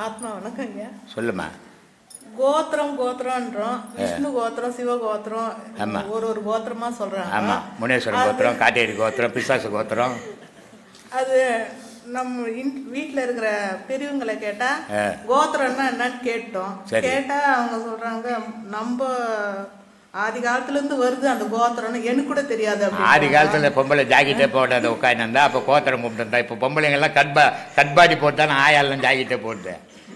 ஆத்மா வணக்கம் ஐயா சொல்லுமா கோத்திரம் கோத்திரம்ன்றோம் விஷ்ணு கோத்திரம் சிவ கோத்திரம் ஆமா. ஒரு ஒரு கோத்திரமா சொல்றாங்க ஆமா முனேஸ்வரன் கோத்திரம் காட்டேரி கோத்திரம் பிசாசு கோத்திரம் அது நம்ம இன்- வீட்ல இருக்கிற பெரியவங்களை கேட்டா ஆ. கோத்திரம்னா என்னன்னு கேட்டோம் சரி. கேட்டா அவங்க சொல்றாங்க நம்ம ஆதி காலத்துல இருந்து வருது அந்த கோத்திரம்னு எனக்கு கூட தெரியாது ஆதி அப்படின்றாங்க. காலத்துல பொம்பளை ஜாக்கெட்டே போடாத உட்காந்துருந்தா அப்போ கோத்திரம் கும்பிட்டுருந்தா இப்போ பொம்பளைங்கெல்லாம் கட்பா கட்பாடி போட்டு நான் ஆயாலாம் ஜாக்கெட்டே போட்டேன்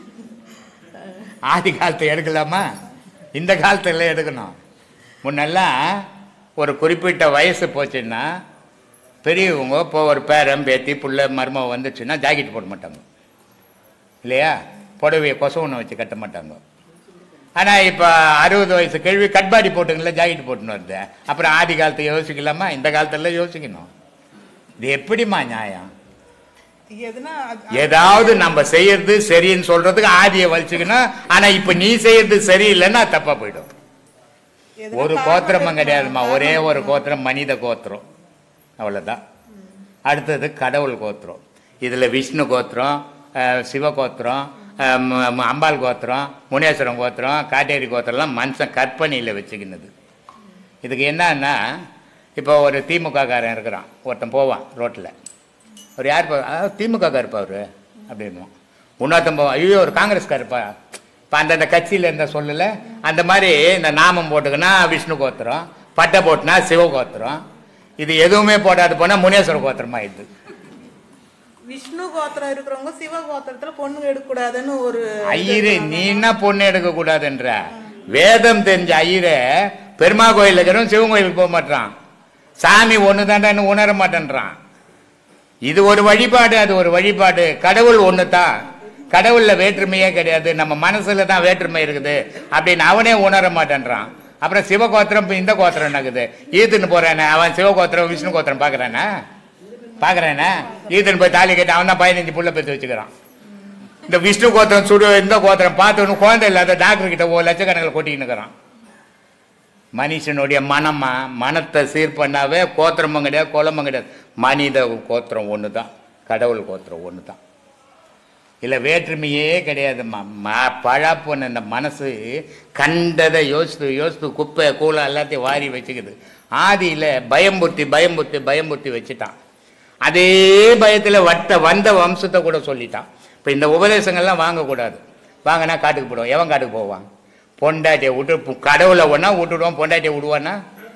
ஆதி காலத்தை எடுக்கலாமா இந்த காலத்துல எடுக்கணும் முன்னெல்லாம் ஒரு குறிப்பிட்ட வயசு போச்சுன்னா பெரியவங்க இப்போ ஒரு பேரன் பேத்தி புள்ள மருமக வந்துச்சுன்னா ஜாக்கெட் போட மாட்டாங்க இல்லையா புடவையை கொசவனை வச்சு கட்ட மாட்டாங்க ஆனால் இப்போ அறுபது வயசு கேள்வி கட்பாடி போட்டுங்களா ஜாக்கெட் போட்டுன்னு வருது அப்புறம் ஆதி காலத்தை யோசிக்கலாமா இந்த காலத்துல யோசிக்கணும் இது எப்படிம்மா நியாயம் எதுனா அது- ஏதாவது நம்ம செய்யறது சரின்னு சொல்றதுக்கு ஆதியை வலிச்சுக்கணும் ஆனா இப்ப நீ செய்யறது சரியில்லைன்னா அது தப்பா போயிடும் எதுனா ஒரு காரணம் கோத்திரமும் இருக்கணும். கிடையாதும்மா ஒரே ஒரு கோத்திரம் மனித கோத்திரம் அவ்வளவுதான் அடுத்தது கடவுள் கோத்திரம் இதுல விஷ்ணு கோத்திரம் அஹ், சிவ கோத்திரம் அஹ், ம- ம- அம்பாள் கோத்திரம் முனேஸ்வரம் கோத்திரம் காட்டேரி கோத்திரம்லாம் மனுஷன் கற்பனையில் வச்சுக்கினது இதுக்கு என்னன்னா இப்போ ஒரு திமுக காரன் இருக்கிறான் ஒருத்தன் போவான் ரோட்டில் ஒரு யார் பா- ஆ, திமுக இருப்பா அவரு அப்படின்னுவான் இன்னொருத்தன் போவான் ஐயோ ஒரு காங்கிரஸ்காரப்பா இப்போ அந்தந்த கட்சியில் இருந்த சொல்லல அந்த மாதிரி இந்த நாமம் போட்டுக்கினா விஷ்ணு கோத்திரம் பட்டை போட்டுனா சிவ கோத்திரம் இது எதுவுமே போடாது போனால் முனேஸ்வர கோத்திரமா இது விஷ்ணு கோத்திரம் இருக்கிறவங்க சிவ கோத்திரத்துல பொண்ணுங்க எடுக்க கூடாதுன்னு ஒரு ஐயரு நீ என்ன பொண்ணு எடுக்க கூடாதுன்ற வேதம் தெரிஞ்ச ஐயரே பெருமா கோயில் இருக்கிறவன் சிவன் கோயிலுக்கு போக மாட்டான் சாமி ஒன்று தாண்டான்னு உணர மாட்டேன்றான் இது ஒரு வழிபாடு அது ஒரு வழிபாடு கடவுள் ஒன்று தான் கடவுள்ல வேற்றுமையே கிடையாது நம்ம மனசுல தான் வேற்றுமை இருக்குது அப்படின்னு அவனே உணர மாட்டேன்றான் அப்புறம் சிவகோத்திரம் இப்ப இந்த கோத்திரம் என்னக்குது ஈத்துன்னு போறானே அவன் சிவகோத்திரம் விஷ்ணு கோத்திரம் பார்க்கறானா பார்க்கறானே ஈத்துன்னு போய் தாலி கட்டி அவன் தான் பதினஞ்சு புள்ள பெற்று வச்சுக்கிறான் இந்த விஷ்ணு கோத்திரம் சுடு இந்த கோத்திரம் பார்த்தவனு குழந்தை இல்லாத டாக்டர் கிட்ட ஒரு லட்சக்கணக்கில் கொட்டிக்கின்னு இருக்கிறான் மனுஷனுடைய மனமா மனத்தை சீர் பண்ணாவே கோத்திரமும் கிடையாது குலமும் கிடையாது மனித கோத்திரம் ஒன்று தான் கடவுள் கோத்திரம் ஒன்று தான் இல்லை வேற்றுமையே கிடையாதும்மா ம பழாப்போன இந்த மனசு கண்டதை யோசித்து யோசித்து குப்பை கூலை எல்லாத்தையும் வாரி வச்சுக்குது ஆதியில் பயம்புத்தி பயம்புத்தி பயம்புத்தி வச்சுட்டான் அதே பயத்தில் வட்ட வந்த வம்சத்தை கூட சொல்லிட்டான் இப்போ இந்த உபதேசங்கள்லாம் வாங்கக்கூடாது வாங்கினா காட்டுக்கு போடுவோம் எவன் காட்டுக்கு போவான் பொண்டாட்டியை விட்டு பு- கடவுளை ஒன்றா விட்டுடுவான் பொண்டாட்டியை விடுவானா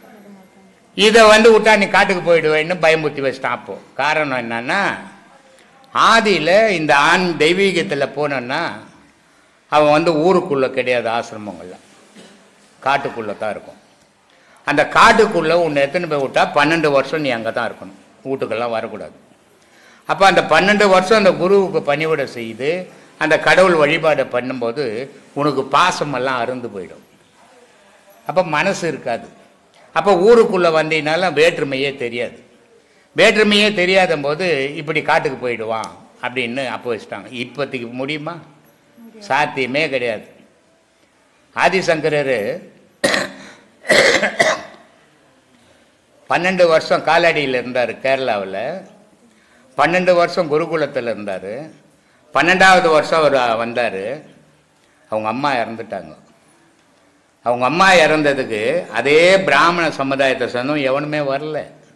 இதை வந்து விட்டா நீ காட்டுக்கு போயிடுவேன்னு பயமுறுத்தி வச்சிட்டான் அப்போ காரணம் என்னன்னா ஆதியில் இந்த ஆண் தெய்வீகத்தில் போனோன்னா அவன் வந்து ஊருக்குள்ளே கிடையாது ஆசிரமங்கள்ல காட்டுக்குள்ளே தான் இருக்கும் அந்த காட்டுக்குள்ளே உன்னை எத்தனை போய் விட்டா பன்னெண்டு வருஷம் நீ அங்கே தான் இருக்கணும் வீட்டுக்கெல்லாம் வரக்கூடாது அப்போ அந்த பன்னெண்டு வருஷம் அந்த குருவுக்கு பணிவிடை செய்து அந்த கடவுள் வழிபாடை பண்ணும்போது உனக்கு பாசமெல்லாம் அருந்து போயிடும் அப்போ மனசு இருக்காது அப்போ ஊருக்குள்ளே வந்தீங்கனாலும் வேற்றுமையே தெரியாது வேற்றுமையே தெரியாத போது இப்படி காட்டுக்கு போயிடுவான் அப்படின்னு அப்போ வச்சுட்டாங்க இப்போதைக்கு முடியுமா சாத்தியமே கிடையாது ஆதிசங்கரர் பன்னெண்டு வருஷம் காலடியில் இருந்தார் கேரளாவில் பன்னெண்டு வருஷம் குருகுலத்தில் இருந்தார் பன்னெண்டாவது வருஷம் அவர் வந்தார் அவங்க அம்மா இறந்துட்டாங்க அவங்க அம்மா இறந்ததுக்கு அதே பிராமண சமுதாயத்தை சேர்ந்தும் எவனுமே வரல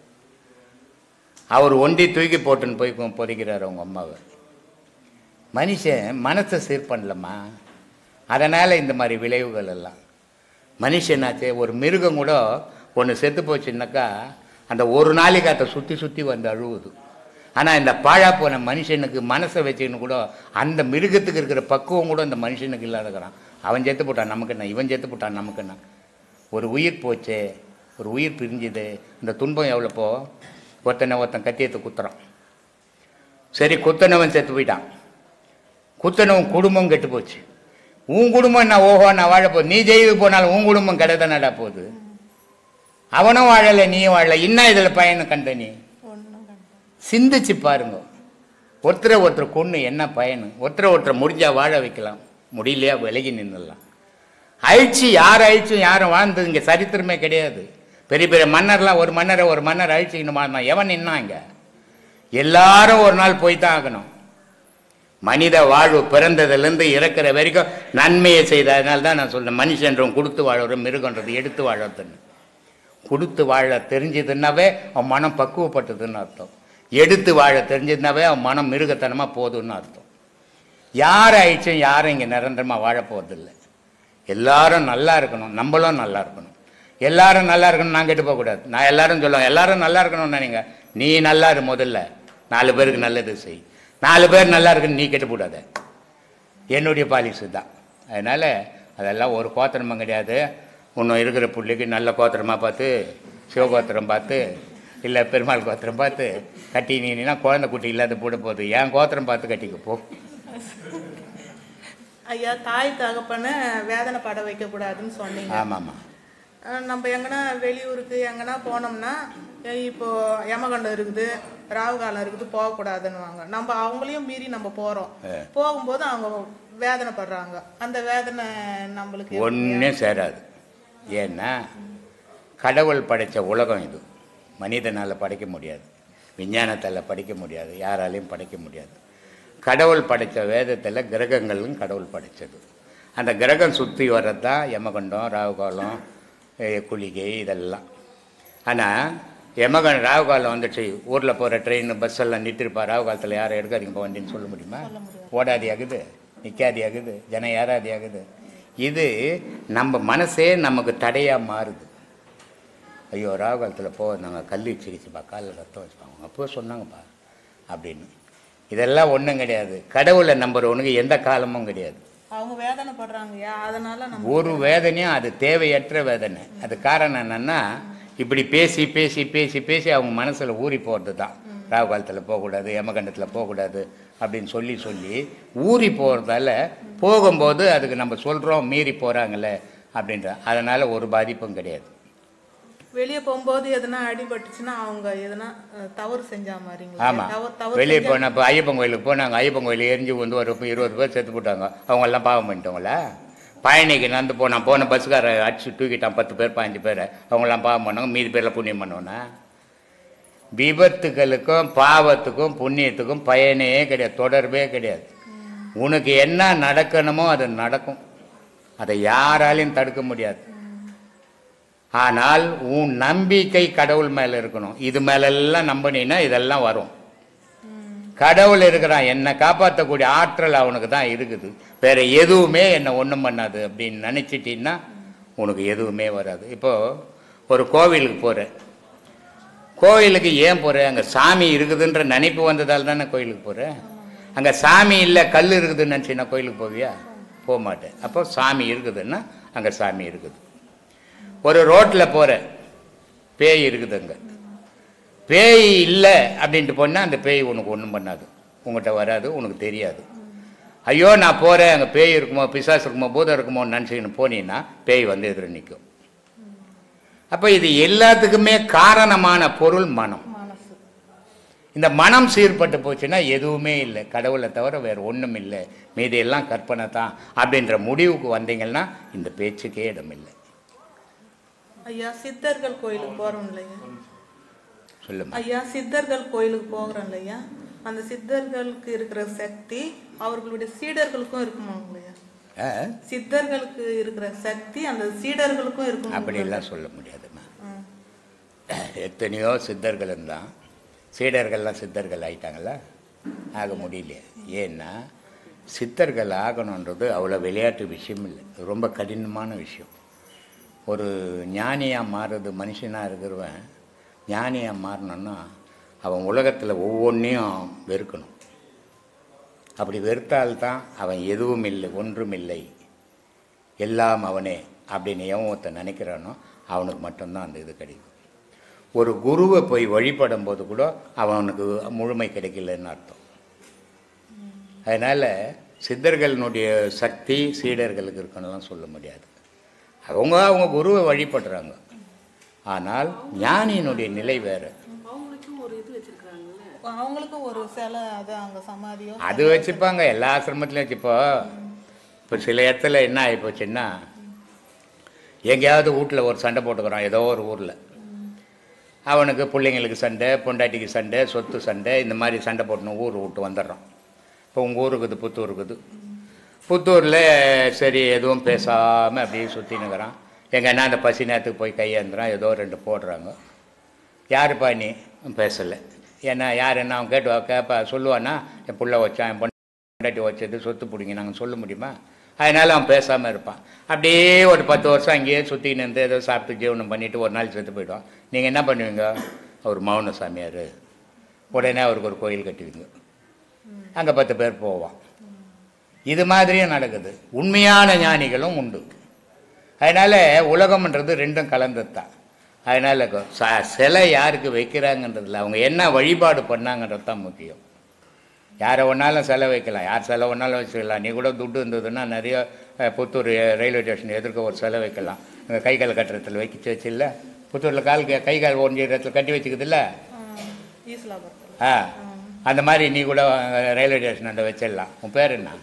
அவர் ஒண்டி தூக்கி போட்டுன்னு போய் பொ- பொதிக்கிறார் அவங்க அம்மாவை மனுஷன் மனசை சீர் பண்ணலம்மா அதனால் இந்த மாதிரி விளைவுகள் எல்லாம் மனுஷனாச்சே ஒரு மிருகம் கூட ஒன்று செத்து போச்சுன்னாக்கா அந்த ஒரு நாளைக்கு அதை சுற்றி சுற்றி வந்து அழுவுது ஆனால் இந்த பாழா போன மனுஷனுக்கு மனசை வச்சுக்கின்னு கூட அந்த மிருகத்துக்கு இருக்கிற பக்குவம் கூட இந்த மனுஷனுக்கு இல்லாதக்கிறான் அவன் செத்து போட்டான் நமக்கு என்ன இவன் செத்து போட்டான் நமக்கு என்ன ஒரு உயிர் போச்சே ஒரு உயிர் பிரிஞ்சுது இந்த துன்பம் எவ்வளோப்போ ஒருத்தனை ஒருத்தன் கத்தியத்தை குத்துறான் சரி குத்தனவன் செத்து போயிட்டான் குத்தனவன் குடும்பம் கெட்டு போச்சு உன் குடும்பம் என்ன ஓஹோ நான் வாழ போகுது நீ ஜெயிலுக்கு போனாலும் உன் குடும்பம் கிடையாதானடா போகுது அவனும் வாழலை நீயும் வாழலை இன்னும் இதில் பயணம் கண்ட நீ சிந்திச்சு பாருங்க ஒருத்தரை ஒருத்தர் கொன்று என்ன பயன் ஒருத்தரை ஒருத்தர் முடிஞ்சா வாழ வைக்கலாம் முடியலையா விலகி நின்றுடலாம் அழிச்சு யார் அழிச்சும் யாரும் வாழ்ந்தது இங்கே சரித்திரமே கிடையாது பெரிய பெரிய மன்னர்லாம் ஒரு மன்னரை ஒரு மன்னர் அழிச்சுக்கணும் வாழ்ந்தான் எவன் நின்னான் இங்க எல்லாரும் ஒரு நாள் போய் தான் ஆகணும் மனித வாழ்வு பிறந்ததுலேருந்து இறக்குற வரைக்கும் நன்மையை செய்ததுனால தான் நான் சொல்றேன் மனுஷன்றவன் கொடுத்து வாழற மிருகன்றது எடுத்து வாழறதுன்னு கொடுத்து வாழ தெரிஞ்சதுன்னாவே அவன் மனம் பக்குவப்பட்டதுன்னு அர்த்தம் எடுத்து வாழ தெரிஞ்சதுனாவே அவன் மனம் மிருகத்தனமாக போகுதுன்னு அர்த்தம் யார் ஆயிடுச்சும் யாரும் இங்கே நிரந்தரமாக வாழ போகிறதில்ல எல்லாரும் நல்லா இருக்கணும் நம்மளும் நல்லா இருக்கணும் எல்லாரும் நல்லா இருக்கணும் நான் கெட்டு போகக்கூடாது நான் எல்லாரும் சொல்லுவேன் எல்லாரும் நல்லா இருக்கணும்னு நினைங்க நீ நல்லா இரு முதல்ல நாலு பேருக்கு நல்லது செய் நாலு பேர் நல்லா இருக்குன்னு நீ கெட்டு போடாத என்னுடைய பாலிசி தான் அதனால் அதெல்லாம் ஒரு கோத்திரமும் கிடையாது இன்னும் இருக்கிற பிள்ளைக்கு நல்ல கோத்திரமாக பார்த்து சிவகோத்திரம் பார்த்து இல்லை பெருமாள் கோத்திரம் பார்த்து கட்டி நீனா குழந்தை குட்டி இல்லாத போட போகுது என் கோத்திரம் பார்த்து கட்டிக்க போ ஐயா தாய் தகப்பனை வேதனை பட வைக்க கூடாதுன்னு சொன்னீங்க ஆமாம்மா அஹ் நம்ம எங்கன்னா வெளியூருக்கு எங்கன்னா போனோம்னா அஹ் இப்போ யமகண்டம் இருக்குது ராகு காலம் இருக்குது போகக்கூடாதுன்னுவாங்க நம்ம அவங்களையும் மீறி நம்ம போறோம் போகும்போது அவங்க வேதனைப்படுறாங்க அந்த வேதனை நம்மளுக்கு எப்படி? ஒன்றும் சேராது ஏன்னா கடவுள் படைத்த உலகம் இது மனிதனால் படைக்க முடியாது விஞ்ஞானத்தால் படிக்க முடியாது யாராலையும் படைக்க முடியாது கடவுள் படைத்த வேதத்தில் கிரகங்களும் கடவுள் படைத்தது அந்த கிரகம் சுற்றி வர்றது தான் யமகண்டம் ராகுகாலம் eh, குளிகை இதெல்லாம் ஆனால் யமகன் ராகுகாலம் வந்துச்சு ஊரில் போகிற ட்ரெயின் பஸ் எல்லாம் நிறுத்திருப்பா ராகு காலத்தில் யாரும் எடுக்காதீங்க போ வண்டின்னு சொல்ல முடியுமா ஓடாதி ஆகுது நிற்காதி ஆகுது ஜனம் ஏறாதி ஆகுது இது நம்ம மனசே நமக்கு தடையாக மாறுது ஐயோ ராகு காலத்தில் போ நாங்கள் கல் வச்சிருச்சுப்பா காலில் ரத்தம் வச்சுப்பாங்க அப்போ சொன்னாங்கப்பா அப்படின்னு இதெல்லாம் ஒன்றும் கிடையாது கடவுளை நம்புறவனுக்கு எந்த காலமும் கிடையாது அவங்க வேதனைப்படுறாங்கய்யா அதனால நம்ம ஒரு வேதனையும் அது தேவையற்ற வேதனை அது காரணம் என்னன்னா இப்படி பேசி பேசி பேசி பேசி அவங்க மனசில் ஊறி போகிறது தான் ராகு காலத்தில் போகக்கூடாது யமகண்டத்தில் போகக்கூடாது அப்படின்னு சொல்லி சொல்லி ஊறி போகிறதால போகும்போது அதுக்கு நம்ம சொல்கிறோம் மீறி போகிறாங்களே அப்படின்ற அதனால் ஒரு பாதிப்பும் கிடையாது வெளியே போகும்போது எதுனா அடிபட்டுச்சுன்னா அவங்க எதுனா அஹ், தவறு செஞ்சா மாதிரிங்களா ஆமாம் தவறு தவறு வெளியே செஞ்சா- போன இப்போ ஐயப்பன் கோயிலுக்கு போனாங்க ஐயப்பன் கோயில் எரிஞ்சு வந்து ஒரு இருபது பேர் செத்து போட்டாங்க அவங்கெல்லாம் பாவம் பண்ணிட்டவங்களா பழனிக்கு நடந்து போனான் போன பஸ்ஸுக்கார அடிச்சு தூக்கிட்டான் பத்து பேர் பதினஞ்சு பேர் அவங்களாம் பாவம் பண்ணாங்க மீதி பேரில் புண்ணியம் பண்ணுவோன்னா விபத்துகளுக்கும் பாவத்துக்கும் புண்ணியத்துக்கும் பயனே கிடையாது தொடர்பே கிடையாது உனக்கு என்ன நடக்கணுமோ அது நடக்கும் அதை யாராலையும் தடுக்க முடியாது ஆனால் உன் நம்பிக்கை கடவுள் மேலே இருக்கணும் இது மேலெல்லாம் நம்பினீன்னா இதெல்லாம் வரும் கடவுள் இருக்கிறான் என்னை காப்பாற்றக்கூடிய ஆற்றல் அவனுக்கு தான் இருக்குது வேற எதுவுமே என்னை ஒன்றும் பண்ணாது அப்படின்னு நினச்சிட்டின்னா உனக்கு எதுவுமே வராது இப்போ ஒரு கோவிலுக்கு போகிற கோயிலுக்கு ஏன் போகிற அங்கே சாமி இருக்குதுன்ற நினைப்பு வந்ததால் தானே கோயிலுக்கு போகிற அங்கே சாமி இல்லை கல் இருக்குதுன்னு நினச்சின்னா கோயிலுக்கு போவியா போக மாட்டேன் அப்போ சாமி இருக்குதுன்னா அங்கே சாமி இருக்குது ஒரு ரோட்டில் போகிற பேய் இருக்குது அங்கே பேய் இல்லை அப்படின்ட்டு போனால் அந்த பேய் உனக்கு ஒன்றும் பண்ணாது உங்கள்கிட்ட வராது உனக்கு தெரியாது ஐயோ நான் போகிறேன் அங்கே பேய் இருக்குமோ பிசாசு இருக்குமோ பூதம் இருக்குமோன்னு நினச்சிக்கின்னு போனீங்கன்னா பேய் வந்து எதிர நிற்கும் அப்போ இது எல்லாத்துக்குமே காரணமான பொருள் மனம் மனசு இந்த மனம் சீர்பட்டு போச்சுன்னா எதுவுமே இல்லை கடவுளை தவிர வேறு ஒன்றும் இல்லை மீதி எல்லாம் கற்பனை தான் அப்படின்ற முடிவுக்கு வந்தீங்கன்னா இந்த பேச்சுக்கே இடமில்லை ஐயா சித்தர்கள் கோயிலுக்கு போறோம் இல்லையா சொல்லுமா ஐயா சித்தர்கள் கோயிலுக்கு போகிறோம் இல்லையா அந்த சித்தர்களுக்கு இருக்கிற சக்தி அவர்களுடைய சீடர்களுக்கும் இருக்குமாங்களையா ஆ? சித்தர்களுக்கு இருக்கிற சக்தி அந்த சீடர்களுக்கும் இருக்கும் அப்படியெல்லாம் சொல்ல முடியாதும்மா எத்தனையோ சித்தர்கள் இருந்தான் சீடர்கள்லாம் சித்தர்கள் ஆயிட்டாங்களா ஆக முடியல ஏன்னா சித்தர்கள் ஆகணுன்றது அவ்வளோ விளையாட்டு விஷயம் இல்லை இது ரொம்ப கடினமான விஷயம் ஒரு ஞானியாக மாறுறது மனுஷனாக இருக்கிறவன் ஞானியாக மாறணும்னா அவன் உலகத்தில் ஒவ்வொன்றையும் வெறுக்கணும் அப்படி வெறுத்தால்தான் அவன் எதுவும் இல்லை ஒன்றும் இல்லை எல்லாம் அவனே அப்படின்னு எவன் ஒருத்தன் நினைக்கிறானோ அவனுக்கு மட்டும்தான் அந்த இது கிடைக்கும் ஒரு குருவை போய் வழிபடும் போது கூட அவனுக்கு முழுமை கிடைக்கலன்னு அர்த்தம் அதனால் சித்தர்களினுடைய சக்தி சீடர்களுக்கு இருக்குன்னுலாம் சொல்ல முடியாது அவங்க அவங்க குருவை வழிபடுறாங்க ஆனால் ஞானியினுடைய நிலை வேறு அவங்களுக்கும் ஒரு சிலை அது அங்க சமாதியோ அது வச்சுப்பாங்க எல்லா ஆசிரமத்துலையும் வச்சுப்போ இப்போ சில இடத்துல என்ன ஆகிப்போச்சுன்னா எங்கேயாவது வீட்டில் ஒரு சண்டை போட்டுக்கிறான் ஏதோ ஒரு ஊரில் அவனுக்கு பிள்ளைங்களுக்கு சண்டை பொண்டாட்டிக்கு சண்டை சொத்து சண்டை இந்த மாதிரி சண்டை போட்டுன்னு ஊர் விட்டு வந்துடுறான் இப்போ உங்கள் ஊர் இருக்குது புத்தூர் இருக்குது புத்தூரில் சரி எதுவும் பேசாமல் அப்படியே சுற்றினுக்கிறான் எங்கன்னா அந்த பசி நேரத்துக்கு போய் கையேந்துறான் ஏதோ ரெண்டு போடுறாங்க யாருப்பா நீ பேசலை ஏன்னா யார் என்ன அவன் கேட்டு கேட்பா சொல்லுவானா என் புள்ள வச்சான் என் பொண்டாட்டி வச்சது சொத்து பிடிங்க நாங்கள் சொல்ல முடியுமா அதனால அவன் பேசாமல் இருப்பான் அப்படியே ஒரு பத்து வருஷம் அங்கேயே சுற்றின்னு இருந்து ஏதோ சாப்பிட்டு ஜீவனம் பண்ணிட்டு ஒரு நாள் செத்து போயிடுவான் நீங்கள் என்ன பண்ணுவீங்க அவர் மௌன சாமியார் உடனே அவருக்கு ஒரு கோயில் கட்டுவீங்க அங்கே பத்து பேர் போவான் இது மாதிரியும் நடக்குது உண்மையான ஞானிகளும் உண்டு அதனால் உலகம்ன்றது ரெண்டும் கலந்தது தான் அதனால் ச- சிலை யாருக்கு வைக்கிறாங்கன்றதுல அவங்க என்ன வழிபாடு பண்ணாங்கன்றது தான் முக்கியம் யாரை ஒன்றாலும் சிலை வைக்கலாம் யார் சிலை ஒன்றாலும் வச்சுக்கலாம் நீ கூட துட்டு இருந்ததுன்னா நிறைய அஹ், புத்தூர் ரயில்வே ஸ்டேஷன் எதிர்க்க ஒரு சிலை வைக்கலாம் இங்கே கை கால் கட்டுறதுல வைக்க வச்சில்ல புத்தூரில் கால் க- கை கால் ஒன்று இடத்துல கட்டி வச்சுக்குதுல்ல ஈஸ்லாபுரத்தில் ஆ அந்த மாதிரி நீ கூட அஹ், ரயில்வே ஸ்டேஷன் அந்த வச்சிடலாம் உன் பேர் என்ன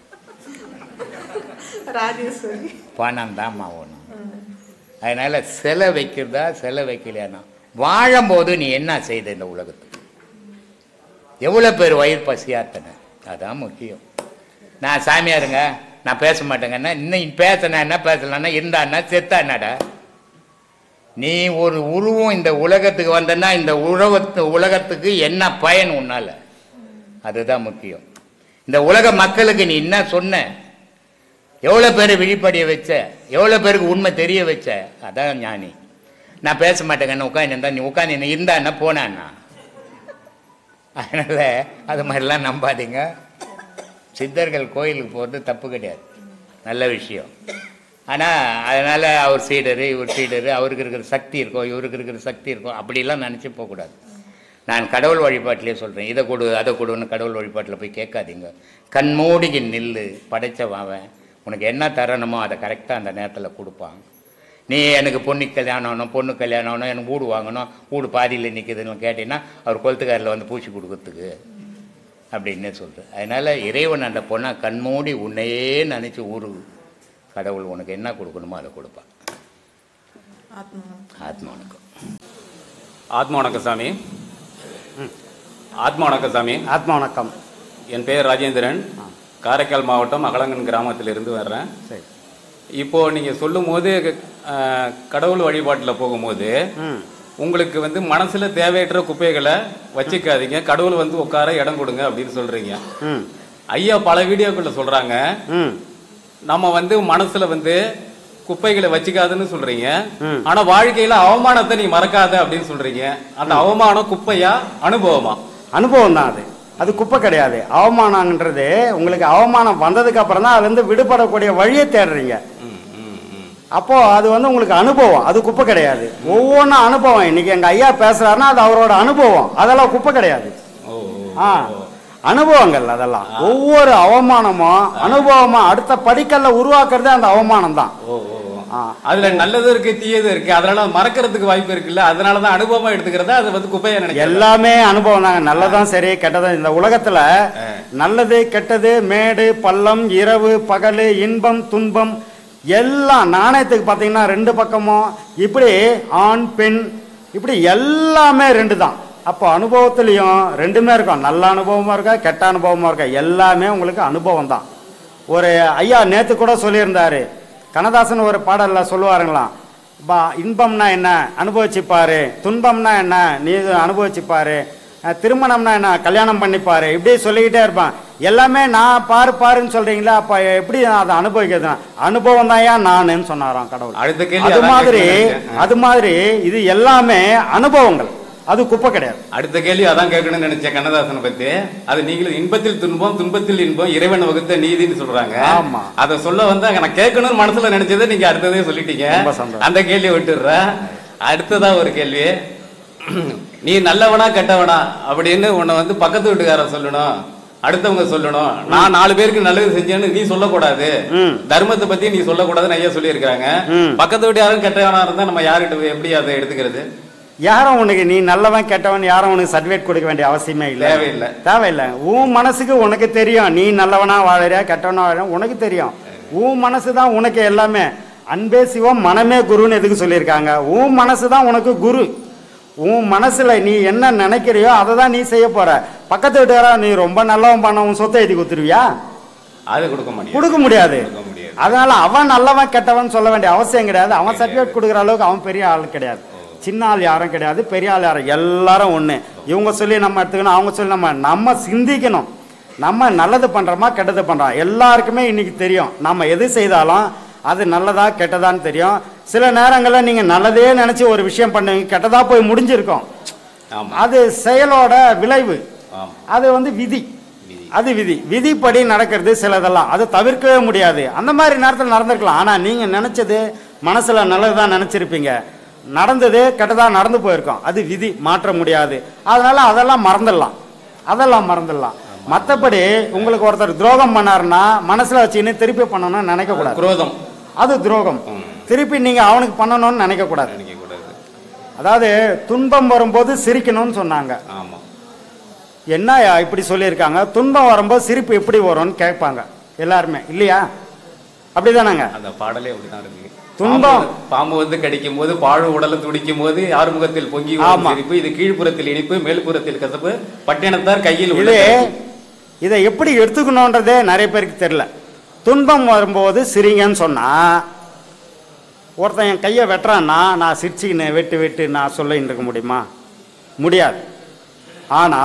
ராஜேஸ்வரி பணம் தான்மா ஒன்று அதனால் சிலை வைக்கிறதா சிலை வைக்கலையானா வாழும்போது நீ என்ன செய்த இந்த உலகத்துக்கு எவ்வளோ பேர் வயிறு பசியாத்தன அதான் முக்கியம் நான் சாமியாருங்க நான் பேச மாட்டேங்கன்னா இன்னும் பேசினா என்ன பேசலான்னா இருந்தான்னா செத்தா என்னடா நீ ஒரு உருவம் இந்த உலகத்துக்கு வந்தன்னா இந்த உலகத்து உலகத்துக்கு என்ன பயன் உன்னால அதுதான் முக்கியம் இந்த உலக மக்களுக்கு நீ என்ன சொன்ன எவ்வளோ பேர் விழிப்படைய வச்ச எவ்வளோ பேருக்கு உண்மை தெரிய வச்ச அதான் ஞானி நான் பேச மாட்டேங்கன்னு உட்காந்து இருந்தா நீ உட்காந்து இருந்தா என்ன போனான்னா அதனால் அது மாதிரிலாம் நம்பாதீங்க சித்தர்கள் கோயிலுக்கு போகிறது தப்பு கிடையாது நல்ல விஷயம் ஆனால் அதனால் அவர் சீடரு இவர் சீடரு அவருக்கு இருக்கிற சக்தி இருக்கும் இவருக்கு இருக்கிற சக்தி இருக்கும் அப்படிலாம் நினச்சி போகக்கூடாது நான் கடவுள் வழிபாட்டிலே சொல்கிறேன் இதை கொடு அதை கொடுன்னு கடவுள் வழிபாட்டில் போய் கேட்காதீங்க கண்மூடிக்கு நில்லு படைச்சவன் அவன் உனக்கு என்ன தரணுமோ அதை கரெக்டாக அந்த நேரத்தில் கொடுப்பான் நீ எனக்கு பொண்ணு கல்யாணம் ஆகணும் பொண்ணு கல்யாணம் ஆகணும் எனக்கு வீடு வாங்கணும் வீடு பாதியில் நிற்குதுன்னு கேட்டீங்கன்னா அவர் கொளுத்துக்காரில் வந்து பூச்சி கொடுக்கறதுக்கு அப்படின்னு சொல்கிறேன் அதனால் இறைவன் அந்த பொண்ணை கண்மூடி உன்னையே நினச்சி ஊரு கடவுள் உனக்கு என்ன கொடுக்கணுமோ அதை கொடுப்பான் ஆத்மா ஆத்மா வணக்கம் ஆத்மா வணக்கம் சாமி ஆத்மா வணக்கம் சாமி ஆத்மா வணக்கம் என் பெயர் ராஜேந்திரன் காரைக்கால் மாவட்டம் அகலங்கன் கிராமத்திலிருந்து வர்றேன் சரி இப்போ நீங்க சொல்லும் போது அஹ், கடவுள் வழிபாட்டில் போகும்போது ம் உங்களுக்கு வந்து மனசுல தேவையற்ற குப்பைகளை வச்சுக்காதீங்க கடவுள் வந்து உட்கார இடம் கொடுங்க அப்படின்னு சொல்றீங்க ம் ஐயா பல வீடியோக்குள்ள சொல்றாங்க ம் நம்ம வந்து மனசுல வந்து குப்பைகளை வச்சுக்காதுன்னு சொல்றீங்க ம். ஆனா வாழ்க்கையில அவமானத்தை நீ மறக்காத அப்படின்னு சொல்றீங்க அந்த அவமானம் குப்பையா அனுபவமா அனுபவம் தான் அது அது குப்பை கிடையாது அவமானம்ன்றது உங்களுக்கு அவமானம் வந்ததுக்கு அப்புறம் தான் அதுலேருந்து விடுபடக்கூடிய வழியை தேடுறீங்க ம், ம், ம். அப்போ அது வந்து உங்களுக்கு அனுபவம் அது குப்பை கிடையாது ஒவ்வொன்றும் அனுபவம் இன்னைக்கு எங்க ஐயா பேசுறாருன்னா அது அவரோட அனுபவம் அதெல்லாம் குப்பை கிடையாது ஓ ஓ. ஆ அனுபவங்கள் அதெல்லாம் ஒவ்வொரு அவமானமும் அனுபவமா அடுத்த படிக்கல்ல உருவாக்குறதே அந்த அவமானம் தான் ஓ ஓ ஓ. ஆ. அதுல நல்லது இருக்கு தீயது இருக்கு அதனால மறக்கிறதுக்கு வாய்ப்பு இருக்குல்ல அதனாலதான் அனுபவமா எடுத்துக்கிறதா அது வந்து குப்பையா நினைக்கிறேன் எல்லாமே அனுபவம் தாங்க நல்லதும் சரி கெட்டதும் இந்த உலகத்துல நல்லது கெட்டது மேடு பள்ளம் இரவு பகல் இன்பம் துன்பம் எல்லாம் நாணயத்துக்கு பார்த்தீங்கன்னா ரெண்டு பக்கமும் இப்படி ஆண் பெண் இப்படி எல்லாமே ரெண்டு தான் அப்போ அனுபவத்துலேயும் ரெண்டுமே இருக்கும் நல்ல அனுபவமாக இருக்கா கெட்ட அனுபவமாக இருக்கா எல்லாமே உங்களுக்கு அனுபவம் தான் ஒரு ஐயா நேற்று கூட சொல்லியிருந்தாரு கண்ணதாசன் ஒரு பாடல்ல சொல்லுவாருங்களாம் பா இன்பம்னா என்ன அனுபவிச்சுப்பாரு துன்பம்னா என்ன நீ இது அனுபவிச்சுப்பாரு அஹ் திருமணம்னா என்ன கல்யாணம் பண்ணிப்பாரு இப்படி சொல்லிக்கிட்டே இருப்பான் எல்லாமே நான் பாரு பாருன்னு சொல்றீங்களா அப்ப எப்படி நான் அதை அனுபவிக்கிறதுனா அனுபவம் தான் ஏன் நானுன்னு சொன்னாராம் கடவுள் அடுத்த கேள்வி அது அதான் மாதிரி கேட்கணும்னு நினைச்சேன். அது மாதிரி இது எல்லாமே அனுபவங்கள் அது குப்பை கிடையாது அடுத்த கேள்வி அதான் கேட்கணும்னு நினைச்சேன் கண்ணதாசனை பத்தி அது நீங்களும் இன்பத்தில் துன்பம் துன்பத்தில் இன்பம் இறைவன் வகுத்த நீதின்னு சொல்றாங்க ஆமா. அத சொல்ல வந்து நான் கேட்கணும்னு மனசுல நினைச்சதை நீங்க அடுத்ததே சொல்லிட்டீங்க ரொம்ப சந்தோஷம். அந்த கேள்வி விட்டுடுறேன் அடுத்ததா ஒரு கேள்வி நீ நல்லவனா கெட்டவனா அப்படின்னு உன்னை வந்து பக்கத்து வீட்டுக்காரன் சொல்லணும் அடுத்தவங்க சொல்லணும் நான் நாலு பேருக்கு நல்லது செஞ்சேன்னு நீ சொல்லக்கூடாது ம். தர்மத்தை பத்தி நீ சொல்லக்கூடாதுன்னு ஐயா சொல்லியிருக்காங்க ம். பக்கத்து வீட்டு யாரும் கெட்டவனா இருந்தா நம்ம யார்கிட்ட போய் எப்படி அதை எடுத்துக்கிறது யாரும் உனக்கு நீ நல்லவன் கெட்டவன் யாரும் உனக்கு சர்டிஃபிகேட் கொடுக்க வேண்டிய அவசியமே இல்லை தேவையில்லை. தேவையில்லை உன் மனசுக்கு உனக்கு தெரியும் நீ நல்லவனா வாழறியா கெட்டவனா வாழறியா உனக்கு தெரியும் உன் மனசு தான் உனக்கு எல்லாமே அன்பே சிவம் மனமே குருன்னு எதுக்கு சொல்லியிருக்காங்க உன் மனசு தான் உனக்கு குரு உன் மனசுல நீ என்ன நினைக்கிறியோ அதை தான் நீ செய்ய போற பக்கத்து வீட்டுக்காரா நீ ரொம்ப நல்லவன் பண்ண உன் சொத்தை எழுதி கொடுத்துருவியா அது கொடுக்க முடியாது கொடுக்க முடியாது கொடுக்க முடியாது அதனால அவன் நல்லவன் கெட்டவன் சொல்ல வேண்டிய அவசியம் கிடையாது அவன் சர்டிஃபிகேட் கொடுக்குற அளவுக்கு அவன் பெரிய ஆள் கிடையாது சின்ன ஆள் யாரும் கிடையாது பெரிய ஆள் யாரும் எல்லாரும் ஒண்ணு இவங்க சொல்லி நம்ம எடுத்துக்கணும் அவங்க சொல்லி நம்ம நம்ம சிந்திக்கணும் நம்ம நல்லது பண்றோமா கெட்டது பண்றோம் எல்லாருக்குமே இன்னைக்கு தெரியும் நம்ம எது செய்தாலும் அது நல்லதா கெட்டதான்னு தெரியும் சில நேரங்களில் நீங்க நல்லதே நினைச்சு ஒரு விஷயம் பண்ணுவீங்க கெட்டதா போய் முடிஞ்சிருக்கும் ஆமா அது செயலோட விளைவு ஆமா அது வந்து விதி விதி. அது விதி விதிப்படி நடக்கிறது சிலதெல்லாம் அது தவிர்க்கவே முடியாது அந்த மாதிரி நேரத்தில் நடந்திருக்கலாம் ஆனா நீங்க நினைச்சது மனசுல நல்லதுதான் நினைச்சிருப்பீங்க நடந்தது கெட்டதா நடந்து போயிருக்கும் அது விதி மாற்ற முடியாது அதனால அதெல்லாம் மறந்துடலாம் அதெல்லாம் மறந்துடலாம் மற்றபடி உங்களுக்கு ஒருத்தர் துரோகம் பண்ணாருன்னா மனசுல வச்சுக்கின்னு திருப்பி பண்ணணும்னு நினைக்க கூடாது குரோதம் அது துரோகம் ம். திருப்பி நீங்க அவனுக்கு பண்ணணும்னு நினைக்க கூடாது நினைக்க கூடாது அதாவது துன்பம் வரும்போது சிரிக்கணும்னு சொன்னாங்க ஆமா என்னய்யா இப்படி சொல்லியிருக்காங்க துன்பம் வரும்போது சிரிப்பு எப்படி வரும்னு கேட்பாங்க எல்லாருமே இல்லையா அப்படிதானங்க அந்த பாடலே அப்படிதான் இருக்கு துன்பம். பாம்பு- பாம்பு வந்து கடிக்கும் போது பாழு உடலும் துடிக்கும் போது ஆறுமுகத்தில் பொங்கி வரும் ஆமா. சிரிப்பு இது கீழ்ப்புறத்தில் இனிப்பு மேல்புறத்தில் கசப்பு பட்டினத்தார் கையில் இது உள்ள இதை எப்படி எடுத்துக்கணுன்றதே நிறைய பேருக்கு தெரியல துன்பம் வரும்போது சிரிங்கன்னு சொன்னா ஒருத்தன் என் கையை வெட்டுறான்னா நான் சிரிச்சுக்கின்னு வெட்டு வெட்டு நான் சொல்லின்னு இருக்க முடியுமா முடியாது ஆனா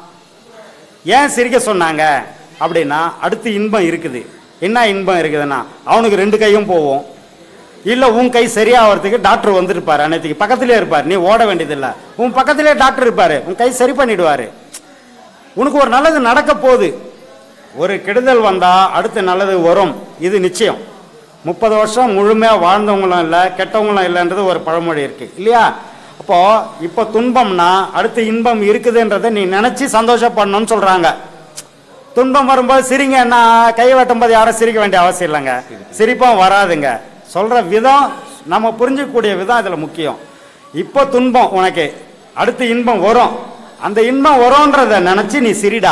ஏன் சிரிக்க சொன்னாங்க அப்படின்னா அடுத்து இன்பம் இருக்குது என்ன இன்பம் இருக்குதுன்னா அவனுக்கு ரெண்டு கையும் போகும் இல்ல உன் கை சரியாகிறதுக்கு டாக்டர் வந்திருப்பாரு அன்னைக்கு பக்கத்திலே இருப்பார் நீ ஓட வேண்டியதில்லை உன் பக்கத்திலே டாக்டர் இருப்பாரு உன் கை சரி பண்ணிடுவாரு உனக்கு ஒரு நல்லது நடக்க போகுது ஒரு கெடுதல் வந்தா அடுத்து நல்லது வரும் இது நிச்சயம் முப்பது வருஷம் முழுமையா வாழ்ந்தவங்களும் இல்லை கெட்டவங்களும் இல்லைன்றது ஒரு பழமொழி இருக்கு இல்லையா அப்போ இப்போ துன்பம்னா அடுத்து இன்பம் இருக்குதுன்றதை நீ நினைச்சு சந்தோஷப்படணும்னு சொல்றாங்க துன்பம் வரும்போது சிரிங்க நான் கை வெட்டும்போது யாரும் சிரிக்க வேண்டிய அவசியம் இல்லைங்க சிரிப்பும் வராதுங்க சொல்ற விதம் நம்ம புரிஞ்சிக்கக்கூடிய விதம் இதுல முக்கியம் இப்போ துன்பம் உனக்கு அடுத்து இன்பம் வரும் அந்த இன்பம் வரும்ன்றத நினைச்சு நீ சிரிடா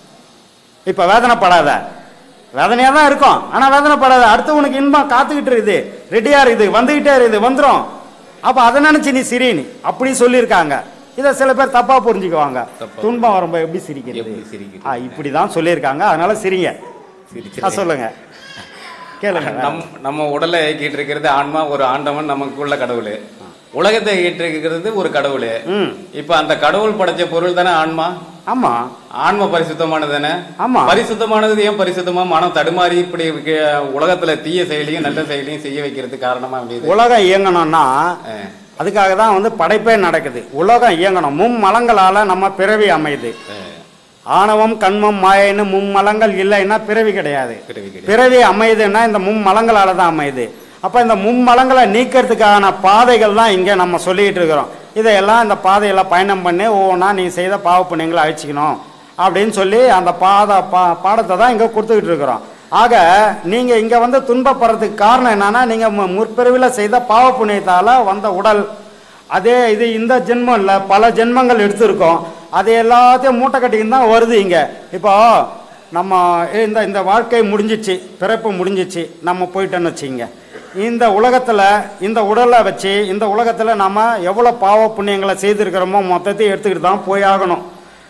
இப்ப வேதனைப்படாத வேதனையா தான் இருக்கும் ஆனா வேதனைப்படாத அடுத்து உனக்கு இன்பம் காத்துக்கிட்டு இருக்குது ரெடியா இருக்குது வந்துகிட்டே இருக்குது வந்துரும் அப்ப அதை நினைச்சு நீ சிரினி அப்படி சொல்லியிருக்காங்க இதை சில பேர் தப்பா புரிஞ்சுக்குவாங்க தப்பா. துன்பம் வரும்போது எப்படி சிரிக்கிறது எப்படி சிரிக்கிறது? ஆ இப்படிதான் சொல்லியிருக்காங்க அதனால சிரிங்க ஆ, சொல்லுங்க கேளுங்க நம் நம்ம உடலை இயக்கிட்டு இருக்கிறது ஆன்மா ஒரு ஆண்டவன் நமக்குள்ள கடவுள் உலகத்தை இயக்கிட்டு இருக்கிறது ஒரு கடவுள் ம் இப்ப அந்த கடவுள் படைச்ச பொருள் தானே ஆன்மா ஆமா ஆன்மா பரிசுத்தமானது தானே ஆமா. பரிசுத்தமானது ஏன் பரிசுத்தமா மனம் தடுமாறி இப்படி இருக்கு? உலகத்துல தீய செயலையும் நல்ல செயலையும் செய்ய வைக்கிறதுக்கு காரணமா வேண்டியது உலகம் இயங்கணும்னா அதுக்காக தான் வந்து படைப்பே நடக்குது உலகம் இயங்கணும் மும்மலங்களால நம்ம பிறவி அமையுது ஆணவம் கண்மம் மாயைன்னு மும்மலங்கள் இல்லைன்னா பிறவி கிடையாது பிறவி கிடையாது. பிறவி அமையுதுன்னா இந்த மும்மலங்களால தான் அமையுது அப்ப இந்த மும்மலங்களை நீக்கிறதுக்கான பாதைகள் தான் இங்க நம்ம சொல்லிட்டு இருக்கிறோம் இதையெல்லாம் இந்த பாதையில பயணம் பண்ணி ஒவ்வொன்றா நீ செய்த பாவ புண்ணியங்களை அழிச்சிக்கணும் அப்படின்னு சொல்லி அந்த பாத பா பாடத்தை தான் இங்க கொடுத்துக்கிட்டு இருக்கிறோம் ஆக நீங்க இங்க வந்து துன்பப்படுறதுக்கு காரணம் என்னன்னா நீங்க மு- முற்பிறவில செய்த பாவ புண்ணியத்தால வந்த உடல் அதே இது இந்த ஜென்மம் இல்லை பல ஜென்மங்கள் எடுத்திருக்கோம் அது எல்லாத்தையும் மூட்டை கட்டிக்கின்னு தான் வருது இங்க இப்போ நம்ம ஏ, இந்த இந்த வாழ்க்கை முடிஞ்சிச்சு பிறப்பு முடிஞ்சிச்சு நம்ம போயிட்டோன்னு வச்சுங்க இந்த உலகத்துல இந்த உடலை வச்சு இந்த உலகத்துல நம்ம எவ்வளவு பாவ புண்ணியங்களை செய்திருக்கிறோமோ மொத்தத்தையும் எடுத்துக்கிட்டு தான் போய் ஆகணும்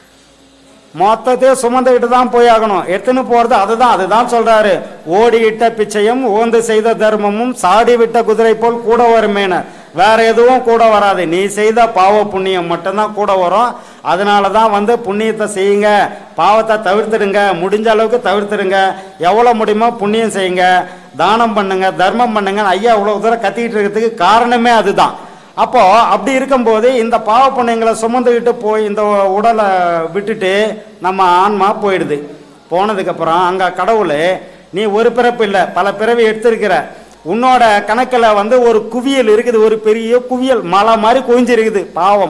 மொத்தத்தையும் சுமந்துக்கிட்டு தான் போய் ஆகணும் எடுத்துன்னு போறது அதுதான் அதுதான் சொல்றாரு ஓடி இட்ட பிச்சையும் ஓந்து செய்த தர்மமும் சாடி விட்ட குதிரை போல் கூட வருமேன வேற எதுவும் கூட வராது நீ செய்த பாவ புண்ணியம் மட்டும்தான் கூட வரும் அதனால தான் வந்து புண்ணியத்தை செய்யுங்க பாவத்தை தவிர்த்துடுங்க முடிஞ்ச அளவுக்கு தவிர்த்துடுங்க எவ்வளோ முடியுமோ புண்ணியம் செய்யுங்க தானம் பண்ணுங்க தர்மம் பண்ணுங்க ஐயா இவ்வளவு தூரம் கத்திக்கிட்டு இருக்கிறதுக்கு காரணமே அதுதான் அப்போ அப்படி இருக்கும்போது இந்த பாவ புண்ணியங்களை சுமந்துக்கிட்டு போய் இந்த உடலை விட்டுட்டு நம்ம ஆன்மா போயிடுது போனதுக்கப்புறம் அங்கே கடவுள் நீ ஒரு பிறப்பு இல்லை பல பிறவி எடுத்திருக்கிற உன்னோட கணக்கில் வந்து ஒரு குவியல் இருக்குது ஒரு பெரிய குவியல் மலை மாதிரி குவிஞ்சிருக்குது பாவம்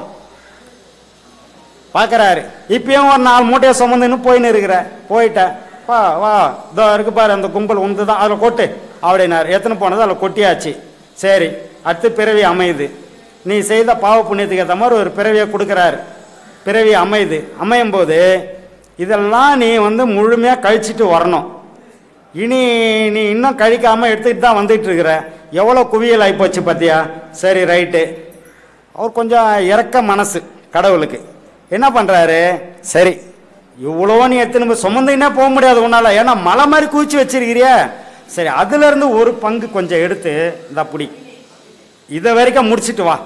பார்க்கறாரு இப்பயும் ஒரு நாலு மூட்டையை சுமந்துன்னு போயின்னு இருக்கிற போயிட்டேன் வா வா இதோ இருக்கு பாரு அந்த கும்பல் உந்து தான் அதில் கொட்டு அப்படின்னாரு எத்தனை போனது அதில் கொட்டியாச்சு சரி அடுத்து பிறவி அமையுது நீ செய்த பாவ புண்ணியத்துக்கு ஏற்ற மாதிரி ஒரு பிறவியை கொடுக்குறாரு பிறவி அமையுது அமையும் போது இதெல்லாம் நீ வந்து முழுமையாக கழிச்சிட்டு வரணும் இனி நீ இன்னும் கழிக்காம எடுத்துக்கிட்டு தான் வந்துட்டு இருக்கிற எவ்வளோ குவியல் ஆகிப்போச்சு பார்த்தியா சரி ரைட்டு அவர் கொஞ்சம் இறக்க மனசு கடவுளுக்கு என்ன பண்ணுறாரு சரி இவ்வளோ நீ எத்தனை போய் சுமந்தீங்கன்னா போக முடியாது உன்னால ஏன்னா மலை மாதிரி குவிச்சு வச்சிருக்கிறிய சரி அதுலேருந்து ஒரு பங்கு கொஞ்சம் எடுத்து இந்த அப்படி இதை வரைக்கும் முடிச்சிட்டு வா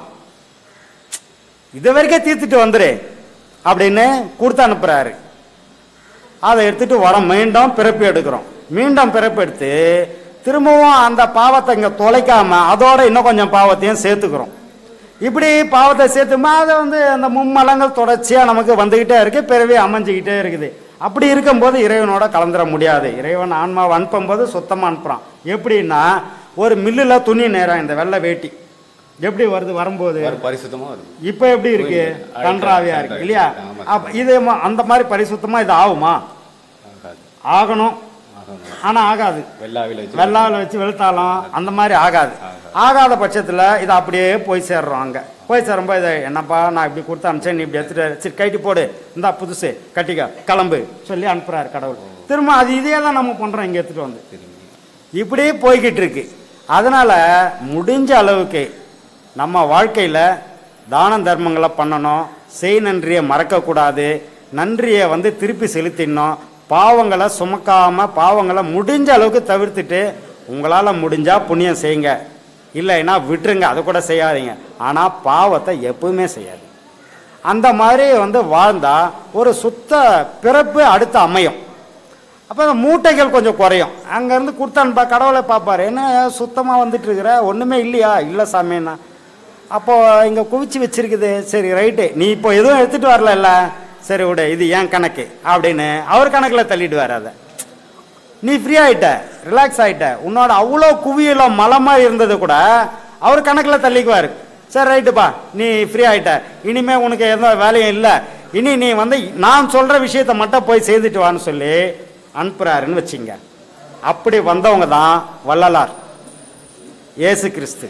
இதை வரைக்கும் தீர்த்துட்டு வந்துரு அப்படின்னு கொடுத்து அனுப்புறாரு அதை எடுத்துட்டு வரோம் மீண்டும் பிறப்பு எடுக்கிறோம் மீண்டும் பிறப்பு எடுத்து திரும்பவும் அந்த பாவத்தை இங்கே தொலைக்காம அதோட இன்னும் கொஞ்சம் பாவத்தையும் சேர்த்துக்கிறோம் இப்படி பாவத்தை சேர்த்துமா அதை வந்து அந்த மும்மலங்கள் தொடர்ச்சியாக நமக்கு வந்துக்கிட்டே இருக்கு பிறவி அமைஞ்சுக்கிட்டே இருக்குது அப்படி இருக்கும்போது இறைவனோட கலந்துட முடியாது இறைவன் ஆன்மாவை அனுப்பும்போது சுத்தமாக அனுப்புகிறான் எப்படின்னா ஒரு மில்லில் துணி நேரம் இந்த வெள்ளை வேட்டி எப்படி வருது வரும்போது ஒரு பரிசுத்தமா வருது இப்போ எப்படி இருக்கு புரியுது. கன்றாவியா அழுக்கா இருக்கு இருக்கு. இல்லையா ஆமா. அப்ப இது ம- அந்த மாதிரி பரிசுத்தமா இது ஆகுமா ஆகாது. ஆகணும் ஆகணும். ஆனா ஆகாது வெள்ளாவில வச்சு வெள்ளாவில் வச்சு வெளுத்தாலும் அந்த மாதிரி ஆகாது ஆகாத பட்சத்தில் இதை அப்படியே போய் சேர்றோம் அங்கே போய் சேரும்போது இதை என்னப்பா நான் இப்படி கொடுத்து அனுப்பிச்சேன் நீ இப்படி எடுத்துட்டு சரி கைட்டு போடு இந்தா புதுசு கட்டிக்க கிளம்பு சொல்லி அனுப்புறாரு கடவுள் திரும்ப அது இதே தான் நம்ம பண்ணுறோம் இங்கே எடுத்துகிட்டு வந்து இப்படியே போய்கிட்டு இருக்கு அதனால முடிஞ்ச அளவுக்கு நம்ம வாழ்க்கையில் தான தர்மங்களை பண்ணணும் செய் நன்றியை மறக்கக்கூடாது நன்றியை வந்து திருப்பி செலுத்திடணும் பாவங்களை சுமக்காம பாவங்களை முடிஞ்ச அளவுக்கு தவிர்த்துட்டு உங்களால் முடிஞ்சா புண்ணியம் செய்யுங்க இல்லைன்னா விட்டுருங்க அதை கூட செய்யாதீங்க ஆனால் பாவத்தை எப்பவுமே செய்யாது அந்த மாதிரி வந்து வாழ்ந்தா ஒரு சுத்த பிறப்பு அடுத்து அமையும் அப்போ அந்த மூட்டைகள் கொஞ்சம் குறையும் அங்கேருந்து கொடுத்தான்பா கடவுளை பார்ப்பாரு என்ன சுத்தமாக வந்துட்டு இருக்கிற ஒன்றுமே இல்லையா இல்லை சாமின்னா அப்போ இங்கே குவிச்சு வச்சிருக்குது சரி ரைட்டு நீ இப்போ எதுவும் எடுத்துகிட்டு வரல சரி விடு இது ஏன் கணக்கு அப்படின்னு அவர் கணக்கில் தள்ளிடுவார் அதை நீ ஃப்ரீ ஆயிட்ட ரிலாக்ஸ் ஆயிட்ட உன்னோட அவ்வளோ குவியலும் மலை மாதிரி இருந்தது கூட அவர் கணக்கில் தள்ளிக்குவார் சரி ரைட்டுப்பா நீ ஃப்ரீ ஆயிட்ட இனிமே உனக்கு எந்த வேலையும் இல்லை இனி நீ வந்து நான் சொல்ற விஷயத்த மட்டும் போய் செய்துட்டு வான்னு சொல்லி அனுப்புறாருன்னு வச்சிங்க அப்படி வந்தவங்க தான் வள்ளலார் இயேசு கிறிஸ்து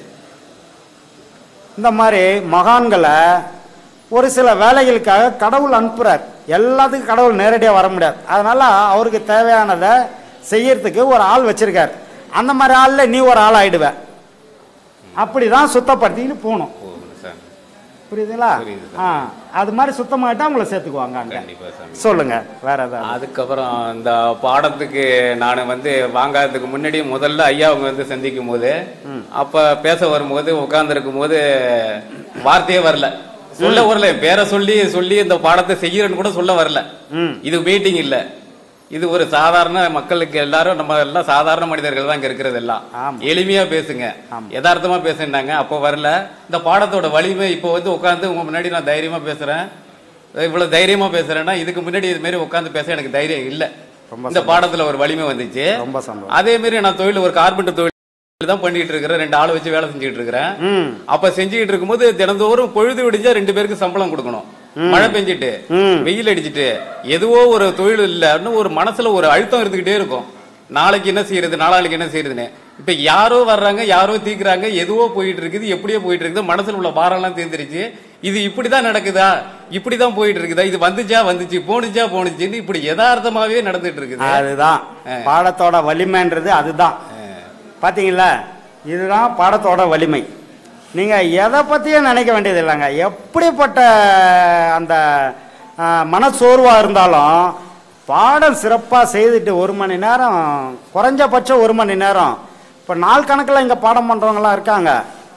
இந்த மாதிரி மகான்களை ஒரு சில வேலைகளுக்காக கடவுள் அனுப்புறார் எல்லாத்துக்கும் கடவுள் நேரடியாக வர முடியாது அதனால அவருக்கு தேவையானதை செய்யறதுக்கு ஒரு ஆள் வச்சிருக்கார் அந்த மாதிரி ஆளில் நீ ஒரு ஆள் ஆயிடுவ அப்படிதான் சுத்தப்படுத்திக்கிட்டு போகணும் போகணும் சாமி புரியுதுங்களா புரியுது ஆ அது மாதிரி சுத்தமாயிட்டா உங்களை சேர்த்துக்குவாங்க அங்க கண்டிப்பா சாமி சொல்லுங்க வேற ஏதாவது அதுக்கப்புறம் இந்த பாடத்துக்கு நான் வந்து வாங்காததுக்கு முன்னாடி முதல்ல ஐயா அவங்க வந்து சந்திக்கும் போது அப்ப பேச வரும்போது உட்கார்ந்து போது வார்த்தையே வரல சொல்ல வரல என் பேரை சொல்லி சொல்லி இந்த பாடத்தை செய்யறேன்னு கூட சொல்ல வரல ம் இது மீட்டிங் இல்ல இது ஒரு சாதாரண மக்களுக்கு எல்லாரும் நம்ம எல்லாம் சாதாரண மனிதர்கள் தான் இங்க இருக்கிறது எல்லாம் ஆமா. எளிமையா பேசுங்க யதார்த்தமா பேசுனாங்க அப்போ வரல இந்த பாடத்தோட வலிமை இப்போ வந்து உட்கார்ந்து உங்க முன்னாடி நான் தைரியமா பேசுறேன் இவ்வளவு தைரியமா பேசுறேன்னா இதுக்கு முன்னாடி இது மாதிரி உட்கார்ந்து பேச எனக்கு தைரியம் இல்ல ரொம்ப இந்த பாடத்துல ஒரு வலிமை வந்துச்சு ரொம்ப சந்தோஷம் அதே மாதிரி நான் தொழில் ஒரு கார்பெண்டர் தொழில் தான் பண்ணிட்டு இருக்கிறேன் ரெண்டு ஆள் வச்சு வேலை செஞ்சுட்டு இருக்கிறேன் ம் அப்ப செஞ்சுக்கிட்டு இருக்கும்போது தினந்தோறும் பொழுது விடிஞ்சா ரெண்டு பேருக்கு சம்பளம் கொடுக்கணும் மழை பெஞ்சிட்டு ம். வெயில் அடிச்சிட்டு எதுவோ ஒரு தொழில் இல்லன்னு ஒரு மனசுல ஒரு அழுத்தம் இருந்துகிட்டே இருக்கும் நாளைக்கு என்ன செய்யறது நாளாளைக்கு என்ன செய்யறதுன்னு இப்ப யாரோ வர்றாங்க யாரோ தீக்குறாங்க எதுவோ போயிட்டு இருக்குது எப்படியோ போயிட்டு இருக்குது மனசுல உள்ள பாரம் எல்லாம் தீர்ந்துருச்சு இது இப்படிதான் நடக்குதா இப்படிதான் போயிட்டு இருக்குதா இது வந்துச்சா வந்துச்சு போணுச்சா போணுச்சுன்னு இப்படி யதார்த்தமாவே நடந்துட்டு இருக்குது அதுதான் பாடத்தோட வலிமைன்றது அதுதான் பாத்தீங்களா இதுதான் பாடத்தோட வலிமை நீங்க எதை பத்தியும் நினைக்க வேண்டியது இல்லைங்க எப்படிப்பட்ட அந்த ஆ, மனசோர்வா இருந்தாலும் பாடம் சிறப்பாக செய்துட்டு ஒரு மணி நேரம் குறைஞ்சபட்சம் ஒரு மணி நேரம் இப்போ நாள் கணக்கில் இங்கே பாடம் பண்ணுறவங்களாம் இருக்காங்க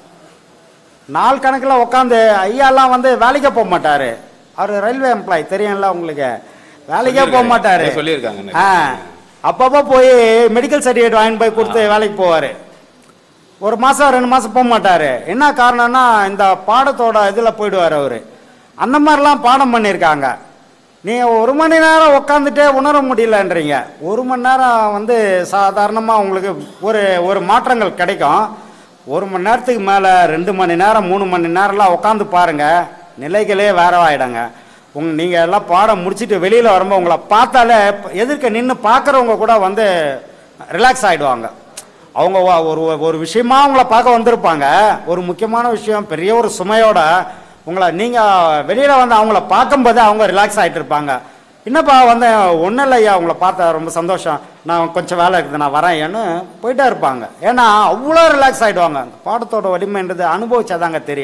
நாள் கணக்கில் உட்காந்து ஐயாலாம் வந்து வேலைக்கே போக மாட்டாரு அவர் ரயில்வே எம்ப்ளாய் தெரியும்ல உங்களுக்கு வேலைக்கே போக மாட்டாரு சொல்லியிருக்காங்க ஆ அப்பப்போ போய் மெடிக்கல் சர்டிஃபிகேட் வாங்கிட்டு போய் கொடுத்து வேலைக்கு போவார் ஒரு மாதம் ரெண்டு மாதம் போக மாட்டார் என்ன காரணம்னா இந்த பாடத்தோட இதில் போயிடுவார் அவர் அந்த மாதிரிலாம் பாடம் பண்ணியிருக்காங்க நீங்கள் ஒரு மணி நேரம் உட்காந்துட்டே உணர முடியலன்றீங்க ஒரு மணி நேரம் வந்து சாதாரணமாக உங்களுக்கு ஒரு ஒரு மாற்றங்கள் கிடைக்கும் ஒரு மணி நேரத்துக்கு மேலே ரெண்டு மணி நேரம் மூணு மணி நேரம்லாம் உட்காந்து பாருங்கள் நிலைகளே வேற ஆகிடுங்க உங்க நீங்கள் எல்லாம் பாடம் முடிச்சுட்டு வெளியில் வரும்போது உங்களை பார்த்தாலே எதிர்க்க நின்று பார்க்குறவங்க கூட வந்து ரிலாக்ஸ் ஆகிடுவாங்க அவங்க வ- ஒரு ஒரு விஷயமா உங்களை பார்க்க வந்திருப்பாங்க ஒரு முக்கியமான விஷயம் பெரிய ஒரு சுமையோட உங்களை நீங்கள் வெளியில் வந்து அவங்கள பார்க்கும்போது அவங்க ரிலாக்ஸ் ஆகிட்டு இருப்பாங்க என்னப்பா வந்து ஒன்றும் இல்லையா உங்களை பார்த்தா ரொம்ப சந்தோஷம் நான் கொஞ்சம் வேலை இருக்குது நான் வரேன் ஏன்னு போயிட்டே இருப்பாங்க ஏன்னா அவ்வளோ ரிலாக்ஸ் ஆகிடுவாங்க அந்த பாடத்தோட வலிமைன்றது அனுபவிச்சாதாங்க தெரியும்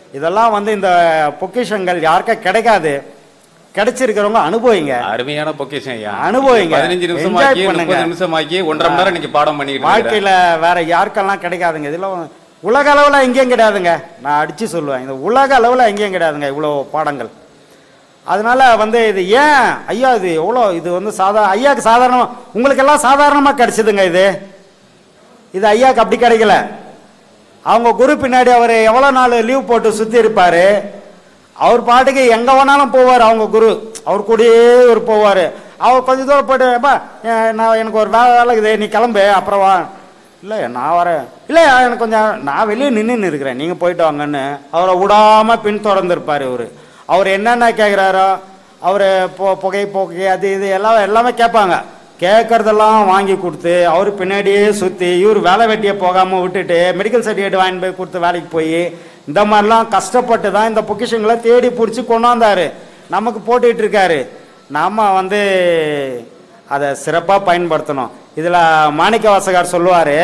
இதெல்லாம் வந்து இந்த பொக்கிஷங்கள் யாருக்கா கிடைக்காது கிடைச்சிருக்கிறவங்க அனுபவிங்க அருமையான பொக்கிஷன் ஐயா அனுபவிங்க. பதினஞ்சு நிமிஷம் Enjoy ஆக்கி பண்ணுங்க. முப்பது நிமிஷம் ஆக்கி ஒன்றரை மணி நேரம் இன்னைக்கு பாடம் பண்ணிட்டு இருக்கிறேன். வாழ்க்கையில வேற யாருக்கெல்லாம் கிடைக்காதுங்க இதெல்லாம் உலக அளவுல எங்கேயும் கிடையாதுங்க நான் அடிச்சு சொல்லுவேன் இந்த உலக அளவுல எங்கேயும் கிடையாதுங்க இவ்வளோ பாடங்கள் அதனால வந்து இது ஏன் ஐயா இது எவ்வளோ இது வந்து சாதா ஐயாக்கு சாதாரணமா உங்களுக்கெல்லாம் சாதாரணமா கிடைச்சதுங்க இது இது ஐயாக்கு அப்படி கிடைக்கல அவங்க குரு பின்னாடி அவர் எவ்வளோ நாள் லீவ் போட்டு சுற்றி இருப்பார் அவர் பாட்டுக்கு எங்கே வேணாலும் போவார் அவங்க குரு அவர் கூடயே இவர் போவார் அவர் கொஞ்ச தூரம் போயிட்டு "அப்பா, அஹ், நான் எனக்கு ஒரு வேலை வேலை இருக்குது நீ கிளம்பு அப்புறம் வா இல்லை நான் வரேன் இல்லை எனக்கு கொஞ்சம் நான் வெளியே நின்று இருக்கிறேன் நீங்கள் போயிட்டு வாங்கன்னு அவரை விடாமல் பின்தொடர்ந்துருப்பார் இவர் அவர் என்னென்ன கேட்குறாரோ அவர் பொ புகை புகை அது இது எல்லாம் எல்லாமே கேட்பாங்க கேட்கறதெல்லாம் வாங்கி கொடுத்து அவர் பின்னாடியே சுற்றி இவர் வேலை வெட்டியை போகாமல் விட்டுட்டு மெடிக்கல் சர்டிஃபிகேட் வாங்கி போய் கொடுத்து வேலைக்கு போய் இந்த மாதிரிலாம் கஷ்டப்பட்டு தான் இந்த பொக்கிஷங்களை தேடி பிடிச்சி கொண்டாந்தாரு நமக்கு போட்டுட்டு இருக்காரு நாம வந்து அதை சிறப்பாக பயன்படுத்தணும் இதில் மாணிக்க வாசகார் சொல்லுவார்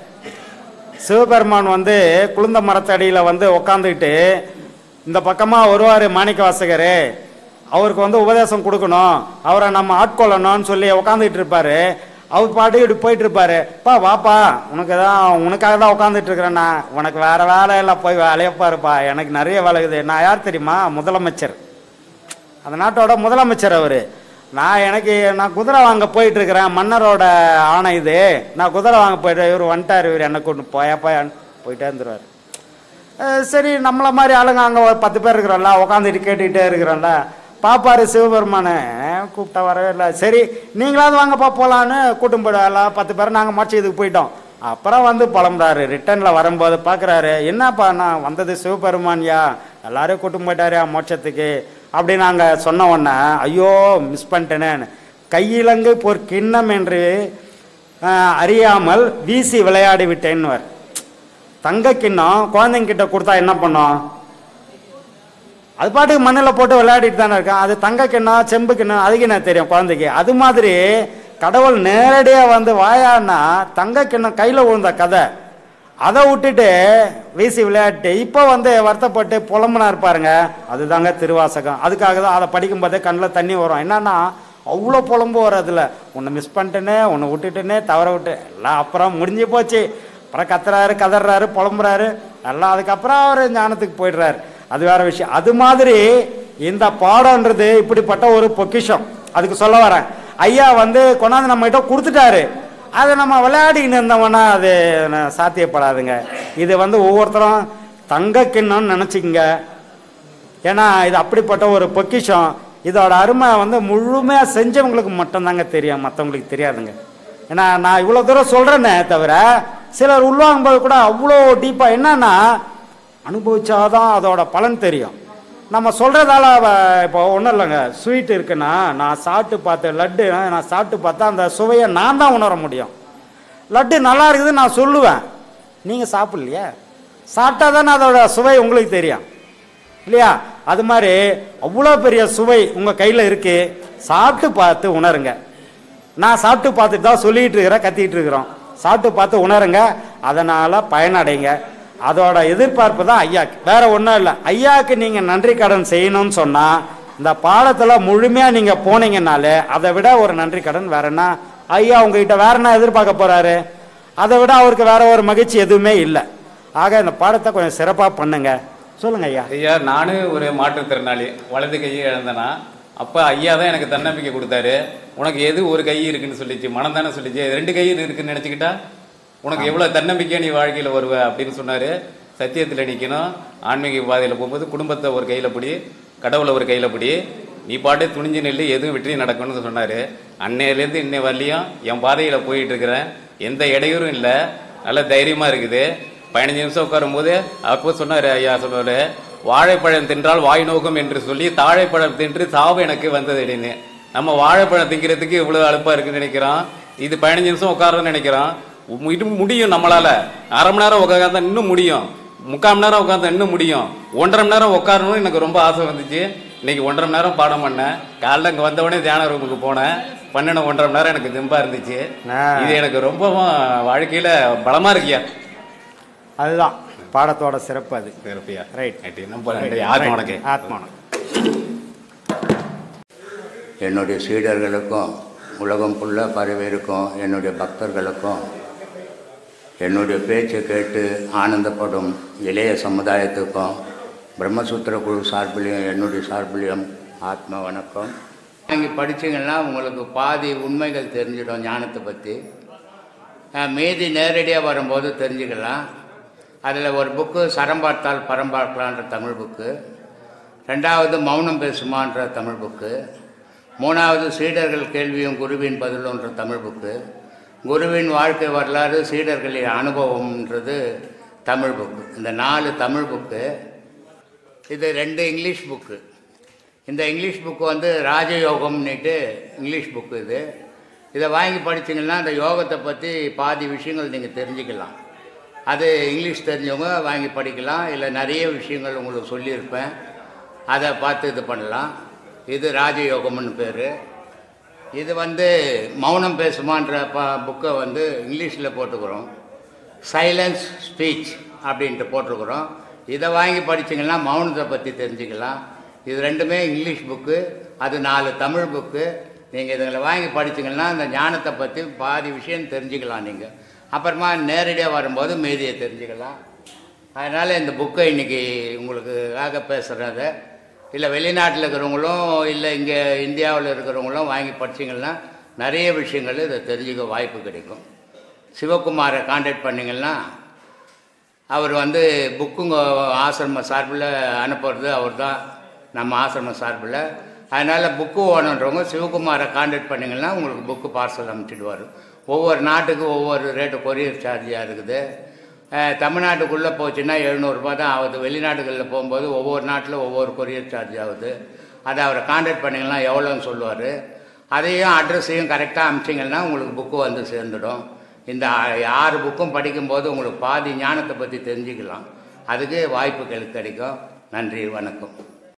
சிவபெருமான் வந்து குளுந்த மரத்தடியில் வந்து உக்காந்துக்கிட்டு இந்த பக்கமாக வருவார் மாணிக்க வாசகர் அவருக்கு வந்து உபதேசம் கொடுக்கணும் அவரை நம்ம ஆட்கொள்ளணும்னு சொல்லி உக்காந்துட்டு இருப்பாரு அவர் பாட்டுக்கு இப்படி போயிட்டு இருப்பாரு பா வாப்பா உனக்கு தான் உனக்காக தான் உட்காந்துட்டு இருக்கிறேண்ணா உனக்கு வேற வேலை இல்லை போய் வேலையை பாருப்பா எனக்கு நிறைய வேலை இருக்குது நான் யார் தெரியுமா முதலமைச்சர் அந்த நாட்டோட முதலமைச்சர் அவர் நான் எனக்கு நான் குதிரை வாங்க போயிட்டு இருக்கிறேன் மன்னரோட ஆணை இது நான் குதிரை வாங்க போயிட்டு இவர் வந்துட்டார் இவர் என்ன கொண்டு போயா போயான்னு போயிட்டே இருந்துருவார் அஹ் சரி நம்மள மாதிரி ஆளுங்க அங்கே ஒரு பத்து பேர் இருக்கிறோம்ல உட்காந்துட்டு கேட்டுக்கிட்டே இருக்கிறோம்ல பாப்பாரு சிவபெருமானு அஹ் கூப்பிட்டா வரவே இல்லை சரி நீங்களாவது வாங்கப்பா போகலான்னு கூட்டும் போயிடுவாங்களா பத்து பேர் நாங்கள் மாற்றி இதுக்கு போயிட்டோம் அப்புறம் வந்து புலம்புறாரு ரிட்டர்னில் வரும்போது பார்க்குறாரு என்னப்பா நான் வந்தது சிவபெருமான்யா எல்லாரையும் கூட்டும் போயிட்டாரு மோட்சத்துக்கு அப்படி நாங்கள் சொன்ன உடனே ஐயோ மிஸ் பண்ணிட்டேனேன்னு கையிலங்கு போர் கிண்ணம் என்று அஹ், அறியாமல் வீசி விளையாடி விட்டேன்னுவர் தங்க கிண்ணம் குழந்தைங்க கிட்ட கொடுத்தா என்ன பண்ணும் அது பாட்டுக்கு மண்ணில் போட்டு விளையாடிட்டு தானே இருக்கான் அது தங்க கிண்ணம் செம்பு கிண்ணம் அதுக்கு என்ன தெரியும் குழந்தைக்கு அது மாதிரி கடவுள் நேரடியாக வந்து வாயான்னா தங்க கிண்ணம் கையில் விழுந்த கதை அதை விட்டுட்டு வீசி விளையாட்டு இப்போ வந்து வருத்தப்பட்டு புலம்புனா இருப்பாருங்க அதுதாங்க திருவாசகம் அதுக்காக தான் அதை படிக்கும்போதே கண்ணில் தண்ணி வரும் என்னன்னா அவ்வளோ புலம்பு வரும் அதில் உன்னை மிஸ் பண்ணிட்டேனே உன்னை விட்டுட்டேனே தவற விட்டு எல்லாம் அப்புறம் முடிஞ்சு போச்சு அப்புறம் கத்துறாரு கதறாரு புலம்புறாரு எல்லாம் அதுக்கப்புறம் அவர் ஞானத்துக்கு போயிடுறாரு அது வேற விஷயம் அது மாதிரி இந்த பாடம்ன்றது இப்படிப்பட்ட ஒரு பொக்கிஷம் அதுக்கு சொல்ல வரேன் ஐயா வந்து கொண்டாந்து நம்ம கிட்ட கொடுத்துட்டாரு அதை நம்ம விளையாடின்னு இருந்தோம்னா அது ந- சாத்தியப்படாதுங்க இது வந்து ஒவ்வொருத்தரும் தங்க கிண்ணம்னு நினச்சிக்கங்க ஏன்னா இது அப்படிப்பட்ட ஒரு பொக்கிஷம் இதோட அருமை வந்து முழுமையாக செஞ்சவங்களுக்கு மட்டும்தாங்க தெரியும் மற்றவங்களுக்கு தெரியாதுங்க ஏன்னா நான் இவ்வளோ தூரம் சொல்கிறேனே தவிர சிலர் உள்வாங்கும்போது கூட அவ்வளோ டீப்பாக என்னன்னா அனுபவிச்சாதான் அதோட பலன் தெரியும் நம்ம சொல்கிறதால இப்போ ஒன்றும் இல்லைங்க ஸ்வீட் இருக்குன்னா நான் சாப்பிட்டு பார்த்து லட்டு நான் சாப்பிட்டு பார்த்தா அந்த சுவையை நான் தான் உணர முடியும் லட்டு நல்லா இருக்குது நான் சொல்லுவேன் நீங்கள் சாப்பிட்லையே சாப்பிட்டா தானே அதோட சுவை உங்களுக்கு தெரியும் இல்லையா அது மாதிரி அவ்வளோ பெரிய சுவை உங்கள் கையில் இருக்கு சாப்பிட்டு பார்த்து உணருங்க நான் சாப்பிட்டு பார்த்துட்டு தான் சொல்லிட்டு இருக்கிறேன் கத்திட்டு இருக்கிறோம் சாப்பிட்டு பார்த்து உணருங்க அதனால பயனடைங்க அதோட எதிர்பார்ப்பு தான் ஐயாக்கு வேற ஒன்றும் இல்லை ஐயாவுக்கு நீங்கள் நன்றி கடன் செய்யணும்னு சொன்னால் இந்த பாடத்தில் முழுமையாக நீங்கள் போனீங்கனாலே அதை விட ஒரு நன்றி கடன் வேற என்ன ஐயா உங்ககிட்ட வேற என்ன எதிர்பார்க்க போறாரு அதை விட அவருக்கு வேற ஒரு மகிழ்ச்சி எதுவுமே இல்லை ஆக இந்த பாடத்தை கொஞ்சம் சிறப்பாக பண்ணுங்க சொல்லுங்க ஐயா ஐயா நானும் ஒரு மாற்றுத்திறனாளி வலது கையை இழந்தனா அப்போ ஐயா தான் எனக்கு தன்னம்பிக்கை கொடுத்தாரு உனக்கு எது ஒரு கை இருக்குன்னு சொல்லிச்சு மனம் தானே சொல்லிச்சு ரெண்டு கை இருக்குன்னு நினச்சிக்கிட்டா உனக்கு எவ்வளோ தன்னம்பிக்கை நீ வாழ்க்கையில் வருவ அப்படின்னு சொன்னார் சத்தியத்தில் நிற்கணும் ஆன்மீக பாதையில் போகும்போது குடும்பத்தை ஒரு கையில் பிடி கடவுளை ஒரு கையில் பிடி நீ பாட்டு துணிஞ்சு நெல்லு எதுவும் வெற்றி நடக்கணும்னு சொன்னார் அன்னையிலேருந்து இன்னை வரலையும் என் பாதையில் போயிட்டு இருக்கிறேன் எந்த இடையூறும் இல்லை நல்ல தைரியமாக இருக்குது பதினஞ்சு நிமிஷம் உட்காரும்போது அப்போ சொன்னார் ஐயா சொன்னார் வாழைப்பழம் தின்றால் வாய் நோக்கம் என்று சொல்லி தாழைப்பழம் தின்று சாவு எனக்கு வந்தது அப்படின்னு நம்ம வாழைப்பழம் திங்கிறதுக்கு இவ்வளவு அழுப்பா இருக்குன்னு நினைக்கிறோம் இது பதினஞ்சு நிமிஷம் உட்காரன்னு நினைக்கிறோம் உம் இது முடியும் நம்மளால அரை மணி நேரம் உட்காந்தா இன்னும் முடியும் முக்கால் மணி நேரம் உட்காந்தா இன்னும் முடியும் ஒன்றரை மணி நேரம் உட்காரணும்னு எனக்கு ரொம்ப ஆசை வந்துச்சு இன்னைக்கு ஒன்றரை மணி நேரம் பாடம் பண்ணேன் காலைல இங்கே வந்த உடனே தியான ரூமுக்கு போனேன் பன்னெண்டு ஒன்றரை மணி நேரம் எனக்கு தெம்பா இருந்துச்சு ஆ. இது எனக்கு ரொம்பவும் வாழ்க்கையில பலமா இருக்கியா அதுதான் பாடத்தோட சிறப்பு அது சிறப்பியா Right. ரைட் நம்ம நன்றி ஆத்மா வணக்கம் ஆத்மானம் என்னுடைய சீடர்களுக்கும் உலகம் ஃபுல்லாக பரவியிருக்கும் என்னுடைய பக்தர்களுக்கும் என்னுடைய பேச்சை கேட்டு ஆனந்தப்படும் இளைய சமுதாயத்துக்கும் பிரம்மசூத்திர குழு சார்பிலையும் என்னுடைய சார்பிலையும் ஆத்ம வணக்கம் நீங்கள் படிச்சீங்கன்னா உங்களுக்கு பாதி உண்மைகள் தெரிஞ்சிடும் ஞானத்தை பற்றி அஹ், மீதி நேரடியாக வரும்போது தெரிஞ்சுக்கலாம் அதில் ஒரு புக்கு சரம் பார்த்தால் பரம் பார்க்கலான்ற தமிழ் புக்கு ரெண்டாவது மௌனம் பேசுமான்ற தமிழ் புக்கு மூணாவது சீடர்கள் கேள்வியும் குருவின் பதிலுன்ற தமிழ் புக்கு குருவின் வாழ்க்கை வரலாறு சீடர்களின் அனுபவம்ன்றது தமிழ் புக்கு இந்த நாலு தமிழ் புக்கு இது ரெண்டு இங்கிலீஷ் புக்கு இந்த இங்கிலீஷ் புக்கு வந்து ராஜயோகம்னுட்டு இங்கிலீஷ் புக்கு இது இதை வாங்கி படிச்சீங்கன்னா அந்த யோகத்தை பற்றி பாதி விஷயங்கள் நீங்கள் தெரிஞ்சுக்கலாம் அது இங்கிலீஷ் தெரிஞ்சவங்க வாங்கி படிக்கலாம் இல்லை நிறைய விஷயங்கள் உங்களுக்கு சொல்லியிருப்பேன் அதை பார்த்து இது பண்ணலாம் இது ராஜயோகம்னு பேர் இது வந்து மௌனம் பேசுமான்ற ப புக்கை வந்து இங்கிலீஷில் போட்டுக்கிறோம் சைலன்ஸ் ஸ்பீச் அப்படின்ட்டு போட்டிருக்கிறோம் இதை வாங்கி படிச்சீங்கன்னா மௌனத்தை பற்றி தெரிஞ்சுக்கலாம் இது ரெண்டுமே இங்கிலீஷ் புக்கு அது நாலு தமிழ் புக்கு நீங்கள் இதுங்களை வாங்கி படிச்சீங்கன்னா அந்த ஞானத்தை பற்றி பாதி விஷயம் தெரிஞ்சுக்கலாம் நீங்கள் அப்புறமா நேரடியாக வரும்போது மீதியை தெரிஞ்சுக்கலாம் அதனால் இந்த புக்கை இன்றைக்கி உங்களுக்காக பேசுகிறத இல்லை வெளிநாட்டில் இருக்கிறவங்களும் இல்லை இங்கே இந்தியாவில் இருக்கிறவங்களும் வாங்கி படிச்சீங்கன்னா நிறைய விஷயங்கள் இதை தெரிஞ்சுக்க வாய்ப்பு கிடைக்கும் சிவகுமாரை காண்டாக்ட் பண்ணிங்கன்னா அவர் வந்து புக்குங்க ஆசிரம சார்பில் அனுப்புறது அவர் தான் நம்ம ஆசிரம சார்பில் அதனால் புக்கு ஓனன்றவங்க சிவகுமாரை காண்டாக்ட் பண்ணிங்கன்னா உங்களுக்கு புக்கு பார்சல் அனுப்பிச்சிடுவார் ஒவ்வொரு நாட்டுக்கு ஒவ்வொரு ரேட்டு கொரியர் சார்ஜாக இருக்குது அஹ், தமிழ்நாட்டுக்குள்ளே போச்சுன்னா எழுநூறுபா தான் ஆகுது வெளிநாடுகளில் போகும்போது ஒவ்வொரு நாட்டில் ஒவ்வொரு கொரியர் சார்ஜ் ஆகுது அதை அவரை காண்டாக்ட் பண்ணிங்கன்னா எவ்வளோன்னு சொல்லுவார் அதையும் அட்ரஸையும் கரெக்டாக அனுப்பிச்சிங்கன்னா உங்களுக்கு புக்கு வந்து சேர்ந்துடும் இந்த ஆ- ஆறு புக்கும் படிக்கும்போது உங்களுக்கு பாதி ஞானத்தை பற்றி தெரிஞ்சுக்கலாம் அதுக்கு வாய்ப்புகள் கிடைக்கும் நன்றி வணக்கம்